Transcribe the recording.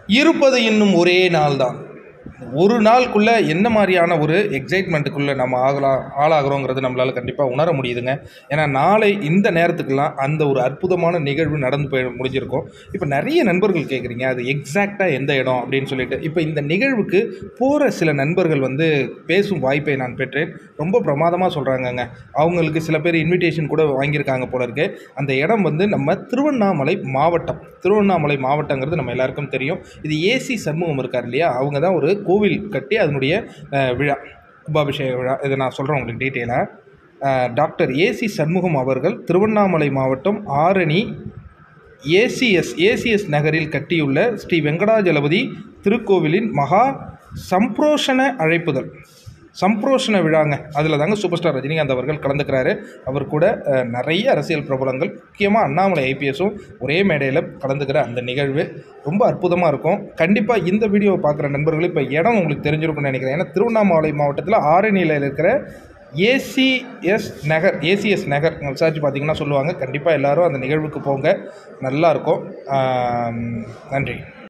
இருப்பது இன்னும் ஒரே நாள் தான் ஒரு நாளுக்குள்ளே என்ன மாதிரியான ஒரு எக்ஸைட்மெண்ட்டுக்குள்ளே நம்ம ஆகலாம் ஆளாகிறோங்கிறது நம்மளால் கண்டிப்பாக உணர முடியுதுங்க ஏன்னா நாளை இந்த நேரத்துக்கெல்லாம் அந்த ஒரு அற்புதமான நிகழ்வு நடந்து போய் முடிஞ்சிருக்கும் இப்போ நிறைய நண்பர்கள் கேட்குறீங்க அது எக்ஸாக்டாக எந்த இடம் அப்படின்னு சொல்லிட்டு இப்போ இந்த நிகழ்வுக்கு போகிற சில நண்பர்கள் வந்து பேசும் வாய்ப்பை நான் பெற்றேன் ரொம்ப பிரமாதமாக சொல்கிறாங்கங்க அவங்களுக்கு சில பேர் இன்விடேஷன் கூட வாங்கியிருக்காங்க போல இருக்கு அந்த இடம் வந்து நம்ம திருவண்ணாமலை மாவட்டம் திருவண்ணாமலை மாவட்டங்கிறது நம்ம எல்லாருக்கும் தெரியும் இது ஏசி சண்முகம் இருக்கார் இல்லையா அவங்க தான் ஒரு கோவில் கட்டி அதனுடைய அஹ், விழா கும்பாபிஷேக விழா இதை நான் சொல்கிறேன் உங்களுக்கு டீட்டெயிலாக டாக்டர் ஏசி சண்முகம் அவர்கள் திருவண்ணாமலை மாவட்டம் ஆரணி ஏசிஎஸ் ஏசிஎஸ் நகரில் கட்டியுள்ள ஸ்ரீ வெங்கடாஜலபதி திருக்கோவிலின் மகா சம்பிரோஷண அழைப்புதல் சம்பிரோஷண விழாங்க அதில் தாங்க சூப்பர் ஸ்டார் ரஜினிகாந்த் அவர்கள் கலந்துக்கிறாரு அவர் கூட அஹ், நிறைய அரசியல் பிரபலங்கள் முக்கியமாக அண்ணாமலை ஐபிஎஸும் ஒரே மேடையில் கலந்துக்கிற அந்த நிகழ்வு ரொம்ப அற்புதமாக இருக்கும் கண்டிப்பாக இந்த வீடியோவை பார்க்குற நண்பர்கள் இப்போ இடம் உங்களுக்கு தெரிஞ்சிருக்கும்னு நினைக்கிறேன் ஏன்னா திருவண்ணாமலை மாவட்டத்தில் ஆரணியில் இருக்கிற ஏசிஎஸ் நகர் ஏசிஎஸ் நகர் விசாரிச்சு பார்த்தீங்கன்னா சொல்லுவாங்க கண்டிப்பாக எல்லாரும் அந்த நிகழ்வுக்கு போங்க நல்லாயிருக்கும் நன்றி